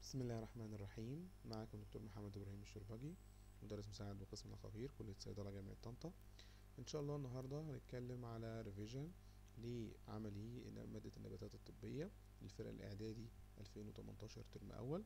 بسم الله الرحمن الرحيم معكم دكتور محمد ابراهيم الشربجي مدرس مساعد بقسم العقاقير كلية صيدلة جامعة طنطا ان شاء الله النهاردة هنتكلم على ريفيجن لعملي مادة النباتات الطبية للفرق الاعدادي 2018 ترم اول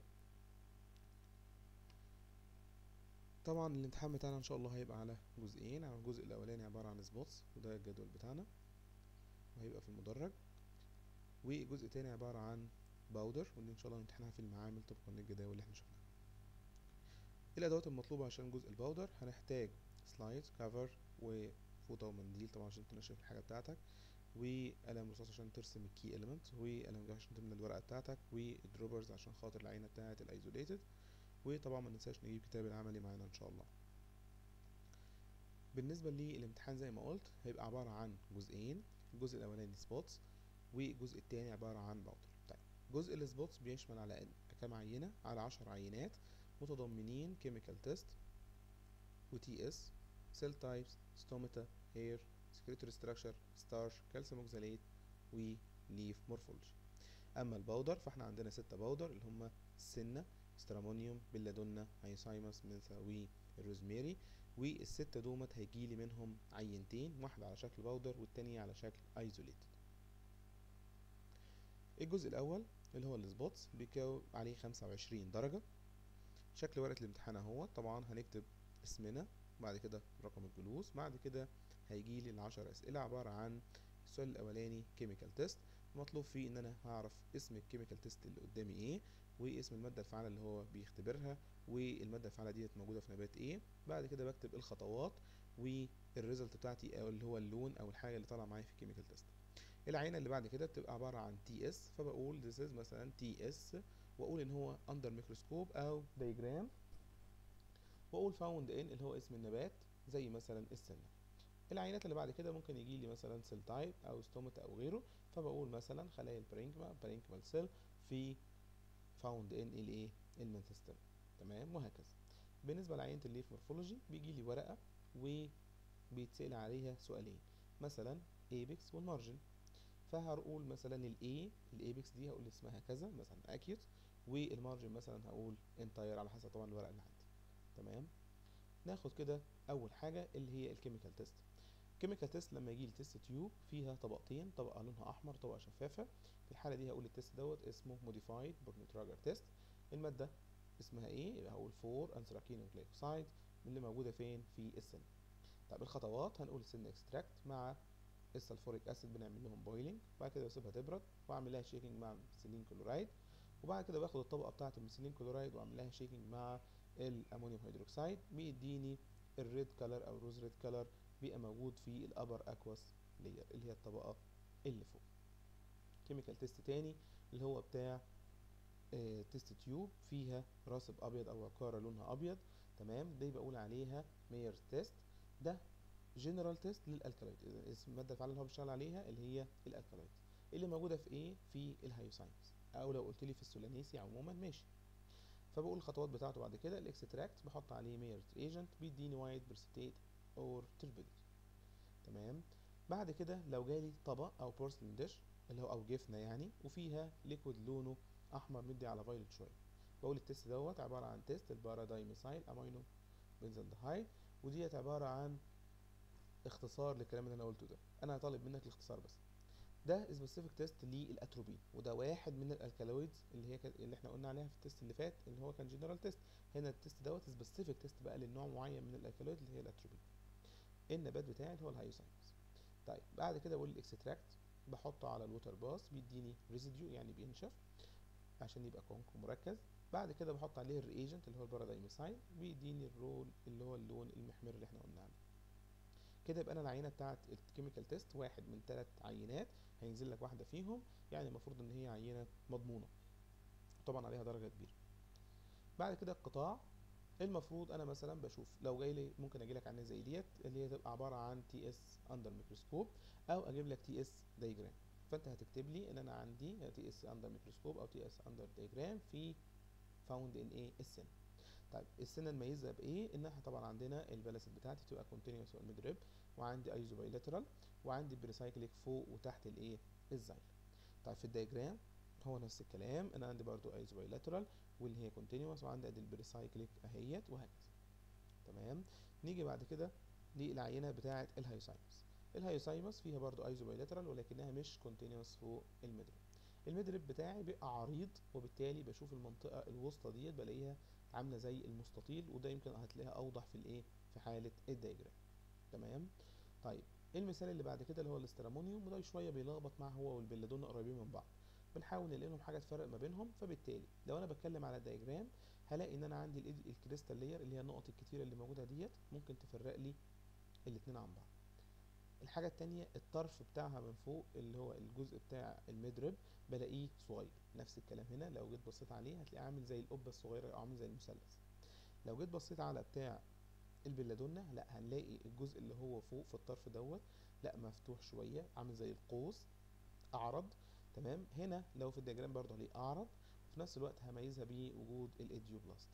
طبعا الامتحان بتاعنا ان شاء الله هيبقى على جزئين على الجزء الاولاني عبارة عن سبوتس وده الجدول بتاعنا وهيبقى في المدرج والجزء التاني عبارة عن باودر واللي ان شاء الله هنمتحنها في المعامل طبقا للجداول اللي احنا شفناها الادوات المطلوبه عشان جزء الباودر هنحتاج سلايد كفر وفوطه ومنديل طبعا عشان تنشف الحاجه بتاعتك وقلم رصاص عشان ترسم الكي اليمنت وقلم جاف عشان تملى الورقه بتاعتك والدروبرز عشان خاطر العينه بتاعه الايزوليتد وطبعا ما ننساش نجيب كتاب العملي معانا ان شاء الله بالنسبه للامتحان زي ما قلت هيبقى عباره عن جزئين الجزء الاولاني سبوتس والجزء الثاني عباره عن باودر طيب جزء السبوتس بيشمل على كام عينة على عشر عينات متضمنين كيميكال تيست وتي اس سيل تايبس ستوماتا هير سكريتوري ستراكشر ستارش كالسيوم اوكزاليت وليف مورفولوجي اما الباودر فاحنا عندنا ستة باودر اللي هم السنة سترامونيوم بلادونا هايسايمس منثا والروزميري والستة دومت هيجيلي منهم عينتين واحدة على شكل باودر والتانية على شكل ايزوليتد الجزء الاول اللي هو السبوتس بيكون عليه خمسة وعشرين درجة شكل ورقة الامتحان اهو طبعا هنكتب اسمنا بعد كده رقم الجلوس بعد كده هيجي لي العشر اسئلة عبارة عن السؤال الاولاني كيميكال تيست مطلوب فيه ان انا هعرف اسم الكيميكال تيست اللي قدامي ايه واسم المادة الفعالة اللي هو بيختبرها والمادة الفعالة ديت موجودة في نبات ايه بعد كده بكتب الخطوات والريزلت بتاعتي او اللي هو اللون او الحاجة اللي طالعة معايا في الكيميكال تيست العينه اللي بعد كده بتبقى عباره عن تي اس فبقول this is مثلا تي اس واقول ان هو اندر ميكروسكوب او دايجرام واقول فاوند ان اللي هو اسم النبات زي مثلا السنه العينات اللي بعد كده ممكن يجي لي مثلا سيل تايب او ستومata او غيره فبقول مثلا خلايا البرينكما برينكمال سيل في فاوند ان الايه المنتستم تمام وهكذا بالنسبه لعينه الليف مورفولوجي بيجي لي ورقه وبيتسال عليها سؤالين مثلا ايبكس والمارجن فهقول مثلا الاي الايبكس دي هقول اسمها كذا مثلا اكيوت والمارجن مثلا هقول انتاير على حسب طبعا الورقه اللي عندي تمام ناخد كده اول حاجه اللي هي الكيميكال تيست الكيميكال تيست لما يجي لي تيست تيوب فيها طبقتين طبقه لونها احمر طبقه شفافه في الحاله دي هقول التيست دوت اسمه موديفايد بورنيتراجر تيست الماده اسمها ايه يبقى هقول 4 انثراكين جلايكوسايد اللي موجوده فين في السن طب الخطوات هنقول السن اكستراكت مع السلفوريك اسيد بنعمل لهم بويلنج وبعد كده بسيبها تبرد واعمل لها شيكنج مع ميثيلين كلورايد وبعد كده باخد الطبقه بتاعه الميثيلين كلورايد واعمل لها شيكنج مع الامونيوم هيدروكسيد بيديني الريد كلر او الروز ريد كلر بيبقى موجود في الابر اكواس لير اللي هي الطبقه اللي فوق كيميكال تيست تاني اللي هو بتاع آه تيست تيوب فيها راسب ابيض او وقاره لونها ابيض تمام دي بقول عليها ميرز تيست ده جنرال تيست للالكالويد اسم الماده الفعاله اللي هو بيشتغل عليها اللي هي الالكالويد اللي موجوده في ايه في الهيوساينس او لو قلت لي في السولانيسي عموما ماشي فبقول الخطوات بتاعته بعد كده الاكستراكت بحط عليه ميرت ايجنت بيديني وايت برستيت اور تربيديتي تمام بعد كده لو جالي طبق او بورسلين ديش اللي هو او جفنه يعني وفيها ليكويد لونه احمر مدي على فايلوت شويه بقول التيست دوت عباره عن تيست البارادايميثايل امينو بنزلدهايد وديت عباره عن اختصار للكلام اللي انا قلته ده انا هطالب منك الاختصار بس ده سبيسيفيك تيست للاتروبين وده واحد من الالكالويدز اللي هي اللي احنا قلنا عليها في التيست اللي فات اللي هو كان جنرال تيست هنا التيست دوت سبيسيفيك تيست بقى للنوع معين من الالكالويد اللي هي الاتروبين النبات بتاعي اللي هو الهيوساينس طيب بعد كده بقول الاكستراكت بحطه على الووتر باس بيديني ريزيديو يعني بينشف عشان يبقى كونك مركز بعد كده بحط عليه الريجنت اللي هو البارادايميثايل بيديني الرول اللي هو اللون المحمر اللي احنا قلنا عليه كده يبقى انا العينه بتاعت الكيميكال تيست واحد من ثلاث عينات هينزل لك واحده فيهم يعني المفروض ان هي عينه مضمونه طبعا عليها درجه كبيره بعد كده القطاع المفروض انا مثلا بشوف لو جاي لي ممكن اجي لك عينه زي ديت اللي هي تبقى عباره عن تي اس اندر ميكروسكوب او اجيب لك تي اس دايجرام فانت هتكتب لي ان انا عندي تي اس اندر ميكروسكوب او تي اس اندر دايجرام في فاوند ان ايه السن طيب السنه نميزها بايه ان احنا طبعا عندنا البلاسيد بتاعتي تبقى كونتينوس والميد ريب وعندي ايزو بايلاترال وعندي بريسايكليك فوق وتحت الايه الزايل طيب في الدياجرام هو نفس الكلام انا عندي برضو ايزو بايلاترال واللي هي كونتينوس وعندي ادي البريسايكليك اهيت وهكذا تمام نيجي بعد كده للعينه بتاعه الهايوسايمس الهايوسايمس فيها برضو ايزو بايلاترال ولكنها مش كونتينوس فوق المدرب المدرب بتاعي بيبقى عريض وبالتالي بشوف المنطقه الوسطى ديت بلاقيها عامله زي المستطيل وده يمكن هتلاقيها اوضح في الايه في حاله الدايجرام تمام طيب المثال اللي بعد كده اللي هو الاسترامونيوم وده شويه بيلخبط مع هو والبلادونا قريبين من بعض بنحاول نلاقي لهم حاجه تفرق ما بينهم فبالتالي لو انا بتكلم على الدايجرام هلاقي ان انا عندي الإيد- الكريستال لاير اللي هي النقط الكتيره اللي موجوده ديت ممكن تفرق لي الاتنين عن بعض الحاجه التانية الطرف بتاعها من فوق اللي هو الجزء بتاع المدرب بلاقيه صغير نفس الكلام هنا لو جيت بصيت عليه هتلاقيه عامل زي القبه الصغيره او عامل زي المثلث لو جيت بصيت على بتاع البلادونا لا هنلاقي الجزء اللي هو فوق في الطرف دوت لا مفتوح شويه عامل زي القوس اعرض تمام هنا لو في الدياجرام برضه هلاقيه اعرض وفي نفس الوقت هميزها بوجود الايديوبلاست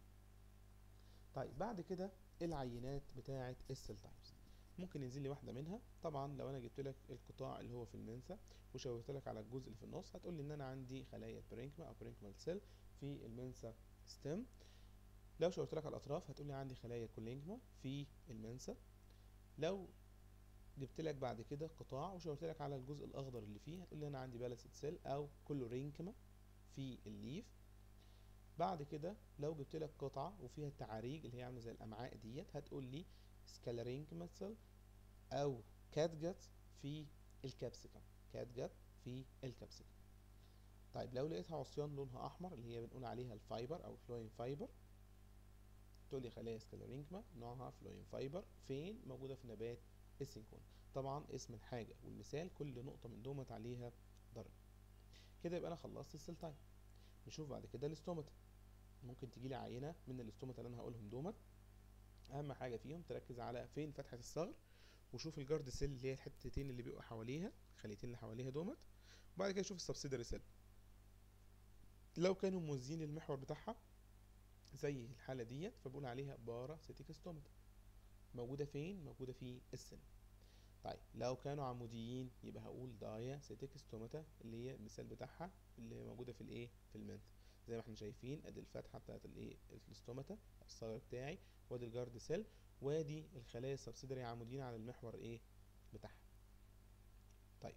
طيب بعد كده العينات بتاعه السيل تايبس ممكن ينزل لي واحده منها طبعا لو انا جبت لك القطاع اللي هو في المنسى وشاورت لك على الجزء اللي في النص هتقول لي ان انا عندي خلايا برينكما او برينكمال سيل في المنسى ستيم لو شاورت لك على الاطراف هتقول لي عندي خلايا كولينجما في المنسى لو جبت لك بعد كده قطاع وشاورت لك على الجزء الاخضر اللي فيه هتقول لي انا عندي بالاسيد سيل او كولورينكما في الليف بعد كده لو جبت لك قطعه وفيها التعاريج اللي هي عامله زي الامعاء ديت هتقول لي سكالارينكما سيل او كاتجت في الكابسيكم كاتجت في الكابسيكم طيب لو لقيتها عصيان لونها احمر اللي هي بنقول عليها الفايبر او فلوين فايبر تقول لي خلايا سكالارينكما نوعها فلوين فايبر فين موجوده في نبات السينكون طبعا اسم الحاجه والمثال كل نقطه من دومت عليها درجه كده يبقى انا خلصت السيل تايب نشوف بعد كده الاستومata ممكن تجي لي عينه من الاستومata اللي انا هقولهم دومت اهم حاجه فيهم تركز على فين فتحه الثغر وشوف الجارد سيل اللي هي الحتتين اللي بيبقوا حواليها الخليتين اللي حواليها دومت وبعد كده شوف السبسيدري سيل لو كانوا موزين المحور بتاعها زي الحالة ديت فبقول عليها بارا سيتيك ستومتا موجودة فين؟ موجودة في السن طيب لو كانوا عموديين يبقى هقول دايا سيتيك ستومتا اللي هي المثال بتاعها اللي موجودة في الايه؟ في المنت زي ما احنا شايفين ادي الفتحة بتاعت الايه؟ الستومتا الصغر بتاعي وادي الجارد سيل وادي الخلايا السبسيدري عموديين على المحور ايه؟ بتاعها طيب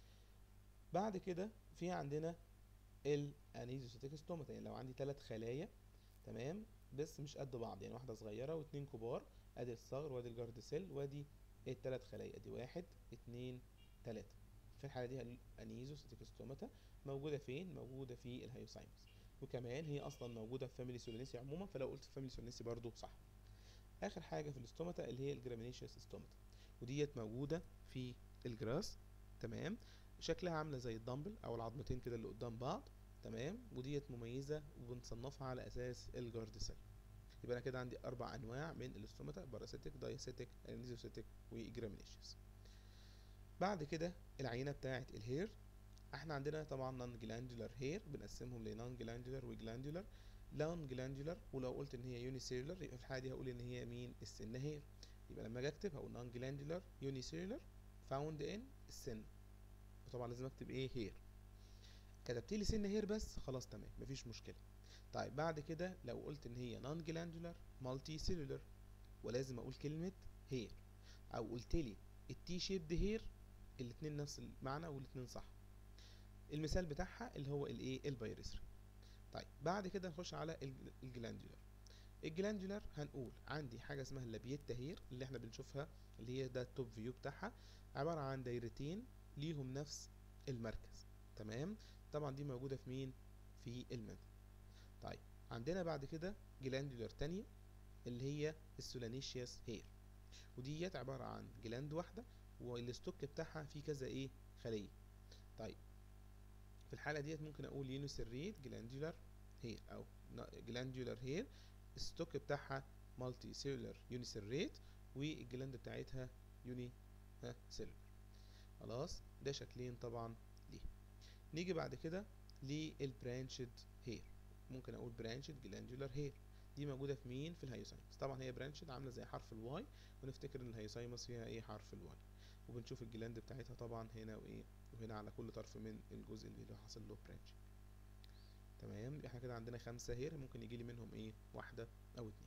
بعد كده في عندنا الانيزوسيتيك ستومتا يعني لو عندي ثلاث خلايا تمام بس مش قد بعض يعني واحده صغيره واتنين كبار ادي الصغر وادي الجارد سيل وادي الثلاث خلايا ادي واحد اتنين تلاته في الحاله دي الانيزوسيتيك ستومتا موجوده فين موجوده في الهيوسايمس وكمان هي اصلا موجوده في فاميلي سولينيسي عموما فلو قلت فاميلي سولينيسي برضو صح اخر حاجه في الاستومتا اللي هي الجرامينيشيوس ستومتا وديت موجوده في الجراس تمام شكلها عامله زي الدمبل او العظمتين كده اللي قدام بعض تمام وديت مميزه وبنصنفها على اساس الجارد سيل يبقى انا كده عندي اربع انواع من الاستوماتا باراسيتك دايسيتك انيزوسيتك وجرامينيشيوس بعد كده العينه بتاعه الهير احنا عندنا طبعا نون جلاندولار هير بنقسمهم لنون جلاندولار وجلاندولار نون جلاندولار ولو قلت ان هي يوني سيلولار يبقى في الحاله دي هقول ان هي مين السن هير يبقى لما اجي اكتب هقول نون جلاندولار يوني سيلولار فاوند ان السن وطبعا لازم اكتب ايه هير كتبت لي سن هير بس خلاص تمام مفيش مشكله طيب بعد كده لو قلت ان هي نون جلاندولار مالتي سيلولار ولازم اقول كلمه هير او قلت لي التي شيبد هير الاتنين نفس المعنى والاتنين صح المثال بتاعها اللي هو الايه البايرسري طيب بعد كده نخش على الج- الجلاندولار الجلاندولار هنقول عندي حاجه اسمها اللابيتا هير اللي احنا بنشوفها اللي هي ده التوب فيو بتاعها عباره عن دايرتين ليهم نفس المركز تمام طبعا دي موجوده في مين في المنت طيب عندنا بعد كده جلاندولار تانية اللي هي السولانيشياس هير وديت عبارة عن جلاند واحدة والستوك بتاعها فيه كذا ايه خلية طيب في الحالة ديت ممكن اقول يونيسيريت جلاندولار هير او جلاندولار هير الستوك بتاعها مالتي سيلولار يونيسيريت والجلاند بتاعتها يوني ها سيلولار خلاص ده شكلين طبعا ليه نيجي بعد كده للبرانشد هير ممكن اقول برانشد جلاندولار هير دي موجوده في مين في الهيوسايمس طبعا هي برانشد عامله زي حرف الواي ونفتكر ان الهيوسايمس فيها ايه حرف الواي وبنشوف الجلاند بتاعتها طبعا هنا وايه وهنا على كل طرف من الجزء اللي حاصل له برانش تمام احنا كده عندنا خمسة هير ممكن يجي لي منهم ايه واحدة او اتنين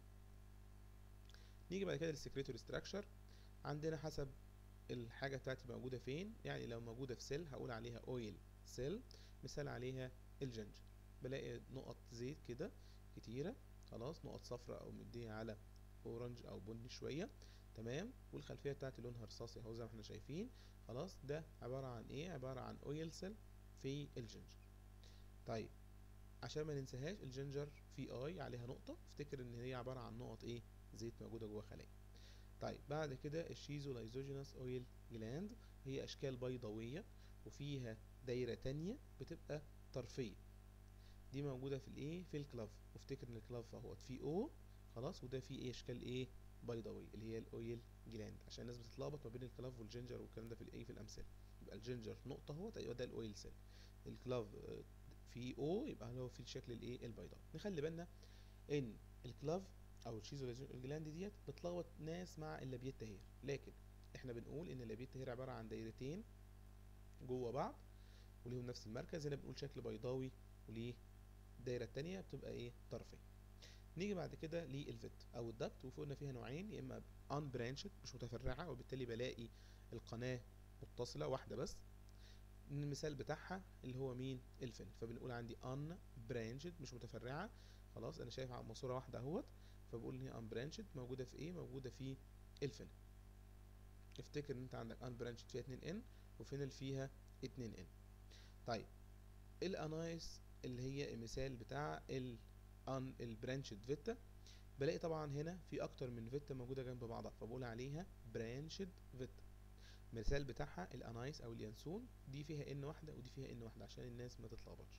نيجي بعد كده للسكريتوري ستراكشر عندنا حسب الحاجة بتاعتي موجودة فين يعني لو موجودة في سيل هقول عليها اويل سيل مثال عليها الجنجر بلاقي نقط زيت كده كتيرة خلاص نقط صفراء او مدية على اورنج او بني شوية تمام والخلفية بتاعتي لونها رصاصي اهو زي ما احنا شايفين خلاص ده عبارة عن ايه عبارة عن اويل سيل في الجنجر طيب عشان ما ننساهاش الجنجر في اي عليها نقطة افتكر ان هي عبارة عن نقط ايه زيت موجودة جوه خلايا طيب بعد كده الشيزو لايزوجينوس اويل جلاند هي اشكال بيضاوية وفيها دايرة تانية بتبقى طرفية دي موجودة في الايه في الكلاف وافتكر ان الكلاف اهوت فيه او خلاص وده فيه ايه اشكال ايه بيضاوية اللي هي الاويل جلاند عشان الناس بتتلخبط ما بين الكلاف والجنجر والكلام ده في الايه في الامثله يبقى الجنجر نقطة اهوت يبقى ده الاويل سيل الكلاف في او يبقى هو في الشكل الايه البيضاوي نخلي بالنا ان الكلاف او الشيزو جلاند ديت بتلخبط ناس مع اللابيت تهير لكن احنا بنقول ان اللابيت تهير عباره عن دايرتين جوه بعض وليهم نفس المركز هنا بنقول شكل بيضاوي وليه الدايره التانية بتبقى ايه طرفين نيجي بعد كده للفيت او الدكت وفوقنا فيها نوعين يا اما ان برانشد مش متفرعه وبالتالي بلاقي القناه متصله واحده بس المثال بتاعها اللي هو مين الفن فبنقول عندي ان برانشد مش متفرعه خلاص انا شايف ماسوره واحده اهوت فبقول ان هي ان برانشد موجوده في ايه موجوده في الفن افتكر ان انت عندك ان برانشد فيها 2 ان وفينل فيها 2 ان طيب الانايس اللي هي المثال بتاع ال ان البرانشد فيتا بلاقي طبعا هنا في اكتر من فيتا موجوده جنب بعضها فبقول عليها برانشد فيتا المثال بتاعها الانايس او اليانسون دي فيها ان واحده ودي فيها ان واحده عشان الناس ما تتلخبطش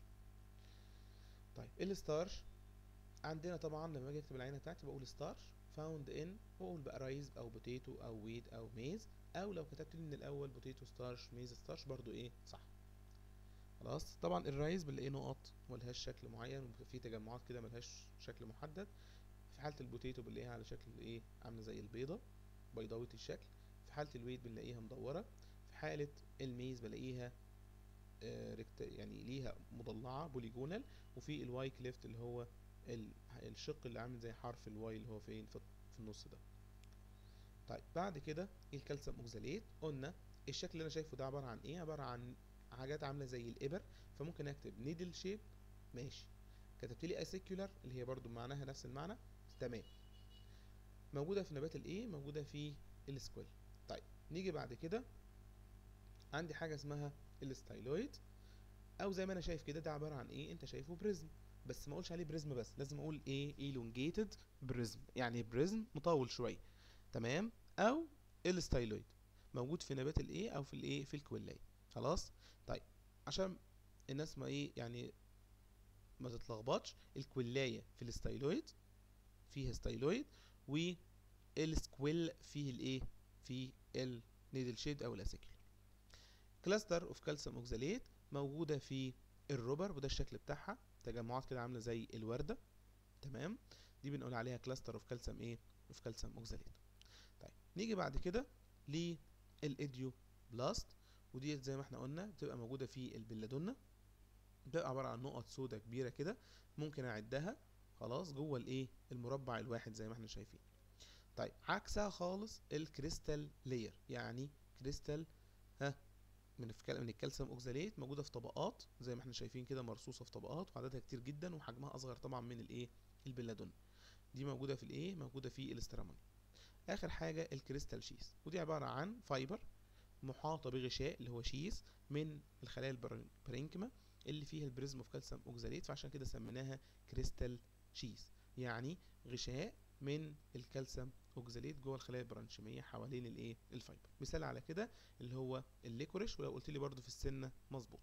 طيب الستارش عندنا طبعا لما اجي اكتب العينه بتاعتي بقول ستارش فاوند ان واقول بقى رايز او بوتيتو او ويت او ميز او لو كتبت لي من الاول بوتيتو ستارش ميز ستارش برضو ايه صح خلاص طبعا الرايز بنلاقيه نقط ملهاش شكل معين في تجمعات كده ملهاش شكل محدد في حاله البوتيتو بنلاقيها على شكل ايه عامله زي البيضه بيضاويه الشكل في حاله الويت بنلاقيها مدوره في حاله الميز بلاقيها آه ركت يعني ليها مضلعه بوليجونال وفي الواي كليفت اللي هو الشق اللي عامل زي حرف الواي اللي هو فين في النص ده طيب بعد كده الكالسيوم اوكزاليت قلنا الشكل اللي انا شايفه ده عباره عن ايه عباره عن حاجات عامله زي الابر فممكن اكتب نيدل شيب ماشي كتبت لي اسيكولار اللي هي برضو معناها نفس المعنى تمام موجوده في نبات الايه موجوده في السكويل طيب نيجي بعد كده عندي حاجه اسمها الستايلويد او زي ما انا شايف كده ده عباره عن ايه انت شايفه بريزم بس ما اقولش عليه بريزم بس لازم اقول ايه elongated بريزم يعني بريزم مطول شويه تمام او الستايلويد موجود في نبات الايه او في الايه في الكويلاي خلاص طيب عشان الناس ما ايه يعني ما تتلخبطش الكولايه في الستايلويد فيها ستايلويد والسكويل فيه الايه في النيدل شيد او الاسيكل كلاستر اوف كالسيوم اوكزاليت موجوده في الروبر وده الشكل بتاعها تجمعات كده عامله زي الورده تمام دي بنقول عليها كلاستر اوف كالسيوم ايه اوف كالسيوم اوكزاليت طيب نيجي بعد كده للاديو بلاست وديت زي ما احنا قلنا بتبقى موجوده في البلادونا بتبقى عباره عن نقط سودا كبيره كده ممكن اعدها خلاص جوه الايه المربع الواحد زي ما احنا شايفين طيب عكسها خالص الكريستال لاير يعني كريستال ها من من الكالسيوم اوكزاليت موجوده في طبقات زي ما احنا شايفين كده مرصوصه في طبقات وعددها كتير جدا وحجمها اصغر طبعا من الايه البلادون دي موجوده في الايه موجوده في الاسترامون اخر حاجه الكريستال شيس ودي عباره عن فايبر محاطه بغشاء اللي هو شيس من الخلايا البرينكما اللي فيها البريزم اوف كالسيوم اوكزاليت فعشان كده سميناها كريستال شيس يعني غشاء من الكالسيوم اوكزاليت جوه الخلايا البرانشيميه حوالين الايه الفايبر مثال على كده اللي هو الليكوريش ولو قلت لي برضو في السنه مظبوط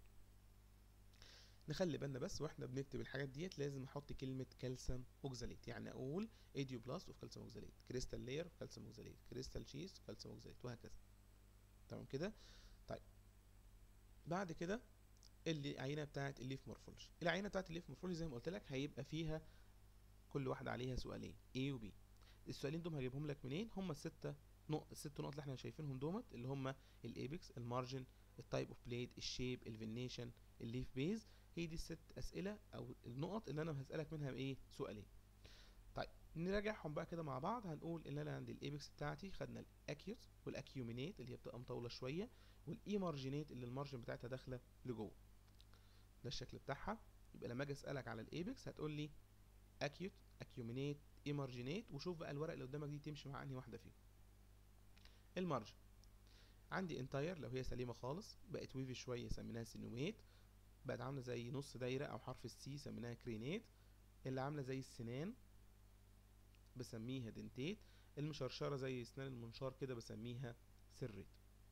نخلي بالنا بس واحنا بنكتب الحاجات ديت لازم احط كلمه كالسيوم اوكزاليت يعني اقول ايديو بلاست اوف كالسيوم اوكزاليت كريستال لاير اوف كالسيوم اوكزاليت كريستال شيس كالسيوم اوكزاليت وهكذا تمام كده طيب بعد كده اللي العينه بتاعه الليف مورفولوجي العينه بتاعه الليف مورفولوجي زي ما قلت لك هيبقى فيها كل واحده عليها سؤالين A و B السؤالين دول هجيبهم لك منين هم الستة نقط الست نقط اللي احنا شايفينهم دومت اللي هم الايبكس المارجن التايب اوف بليد الشيب الفينيشن الليف بيز هي دي الست اسئله او النقط اللي انا هسالك منها ايه سؤالين طيب نراجعهم بقى كده مع بعض هنقول ان انا عندي الايبكس بتاعتي خدنا الاكيوت والاكيومينيت اللي هي بتبقى مطوله شويه والاي مارجينيت اللي المارجن بتاعتها داخله لجوه ده الشكل بتاعها يبقى لما اجي اسالك على الايبكس هتقول لي اكيوت اكيومينيت اي مارجينيت وشوف بقى الورق اللي قدامك دي تمشي مع انهي واحده فيهم المارجن عندي انتاير لو هي سليمه خالص بقت ويفي شويه سميناها سينوميت بقت عامله زي نص دايره او حرف السي سميناها كرينيت اللي عامله زي السنان بسميها دنتيت المشرشره زي اسنان المنشار كده بسميها سريت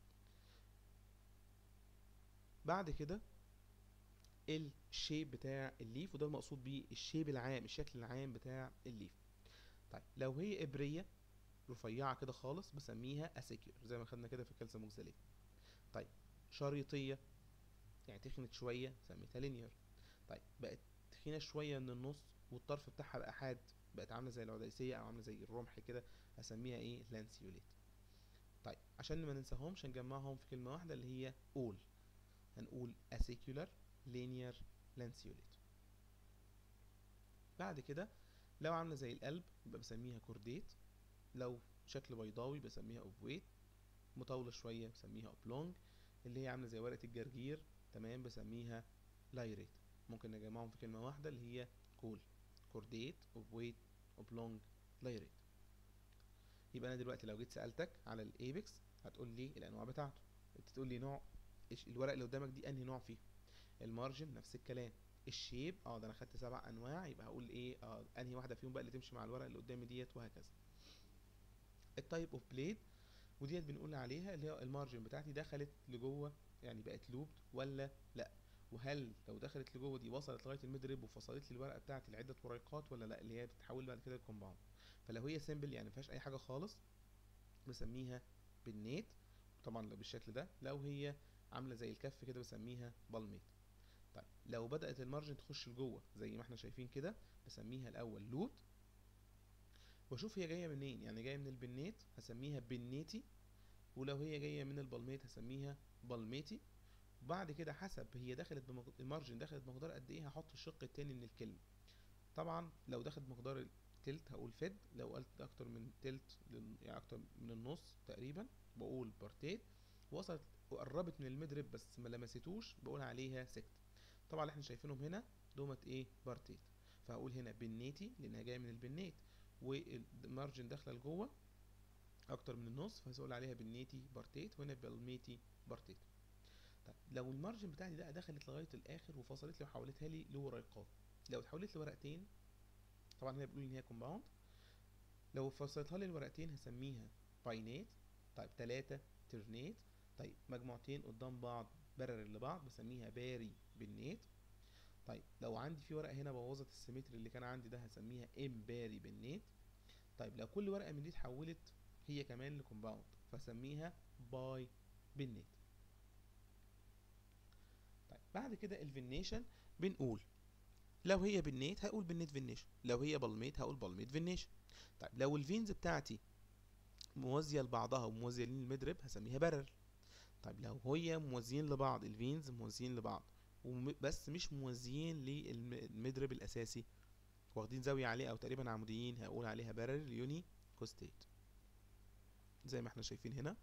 بعد كده الشيب بتاع الليف وده المقصود بيه الشيب العام الشكل العام بتاع الليف طيب لو هي ابريه رفيعه كده خالص بسميها اسيكيور زي ما خدنا كده في الكالسيوم اوكساليت طيب شريطيه يعني تخنت شويه سميتها لينير طيب بقت تخينه شويه من النص والطرف بتاعها بقى حاد بقت عامله زي العديسيه او عامله زي الرمح كده اسميها ايه لانسيوليت طيب عشان ما ننساهمش هنجمعهم في كلمه واحده اللي هي اول هنقول اسيكولار لينير لانسيوليت بعد كده لو عامله زي القلب يبقى بسميها كورديت لو شكل بيضاوي بسميها اوفويت مطولة شوية بسميها اوبلونج اللي هي عاملة زي ورقة الجرجير تمام بسميها لايريت ممكن نجمعهم في كلمة واحدة اللي هي كول كورديت اوفويت اوبلونج لايريت يبقى انا دلوقتي لو جيت سألتك على الايبكس هتقول لي الانواع بتاعته انت تقول لي نوع إيش الورق اللي قدامك دي انهي نوع فيه المارجن نفس الكلام الشيب اه ده انا خدت سبع انواع يبقى هقول ايه اه انهي واحده فيهم بقى اللي تمشي مع الورق اللي قدامي ديت وهكذا التايب اوف بليد وديت بنقول عليها اللي هي المارجن بتاعتي دخلت لجوه يعني بقت لوبد ولا لا وهل لو دخلت لجوه دي وصلت لغايه الميدريب وفصلت لي الورقه بتاعتي لعده وريقات ولا لا اللي هي بتتحول بعد كده لكومباوند فلو هي سيمبل يعني مفيهاش اي حاجه خالص بسميها بالنيت طبعا لو بالشكل ده لو هي عامله زي الكف كده بسميها بالميت طيب لو بدات المارجن تخش لجوه زي ما احنا شايفين كده بسميها الاول لوت واشوف هي جايه منين يعني جايه من البنيت هسميها بنيتي ولو هي جايه من البلميت هسميها بلميتي وبعد كده حسب هي دخلت بمق... المارجن دخلت بمقدار قد ايه هحط الشق التاني من الكلمه طبعا لو دخلت بمقدار التلت هقول فد لو قلت اكتر من تلت لل- يعني اكتر من النص تقريبا بقول بارتيت وصلت وقربت من المدرب بس ما لمستوش بقول عليها سكت طبعا اللي احنا شايفينهم هنا دومت ايه بارتيت فهقول هنا بنيتي لانها جايه من البنيت والمارجن داخله لجوه اكتر من النص فهقول عليها بنيتي بارتيت وهنا بالميتي بارتيت طيب لو المارجن بتاعتي ده دخلت لغايه الاخر وفصلت لي وحولتها لي لورقات لو اتحولت لورقتين طبعا هنا بيقول ان هي كومباوند لو فصلتها لي لورقتين هسميها باينيت طيب تلاتة ترنيت طيب مجموعتين قدام بعض بارل لبعض بسميها باري بالنيت طيب لو عندي في ورقه هنا بوظت السيمتري اللي كان عندي ده هسميها امباري بالنيت طيب لو كل ورقه من دي اتحولت هي كمان لكومباوند فسميها باي بالنيت طيب بعد كده الفينيشن بنقول لو هي بالنيت هقول بالنيت فينيشن لو هي بالميت هقول بالميت فينيشن طيب لو الفينز بتاعتي موازيه لبعضها وموازيه للمدرب هسميها بارل طيب لو هي موازيين لبعض الفينز موازيين لبعض وم- بس مش موازيين للمدرب الاساسي واخدين زاويه عليه او تقريبا عموديين هقول عليها بارل يوني كوستيت زي ما احنا شايفين هنا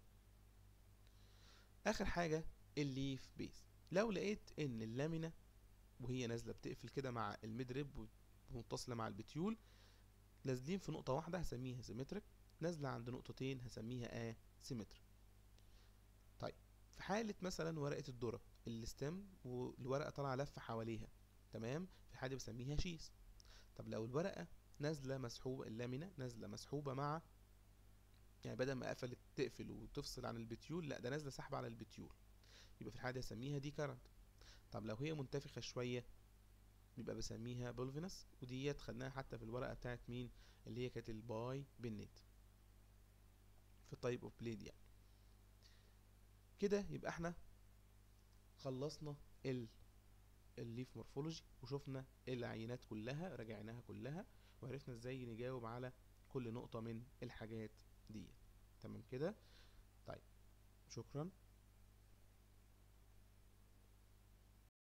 اخر حاجه الليف بيز لو لقيت ان اللامينه وهي نازله بتقفل كده مع المدرب ومتصله مع البتيول نازلين في نقطه واحده هسميها سيمتريك نازله عند نقطتين هسميها اسيمتريك طيب في حاله مثلا ورقه الذره الستم والورقه طالعه لفه حواليها تمام في حاجه بسميها شيس طب لو الورقه نازله مسحوبه اللامينه نازله مسحوبه مع يعني بدل ما قفلت تقفل وتفصل عن البتيول لا ده نازله سحب على البتيول يبقى في الحاله دي اسميها دي كارنت طب لو هي منتفخه شويه يبقى بسميها بولفينس وديت خدناها حتى في الورقه بتاعت مين اللي هي كانت الباي بالنت في التايب اوف بليد يعني كده يبقى احنا خلصنا ال الليف مورفولوجي وشفنا العينات كلها راجعناها كلها وعرفنا ازاي نجاوب على كل نقطة من الحاجات دي تمام كده طيب شكرا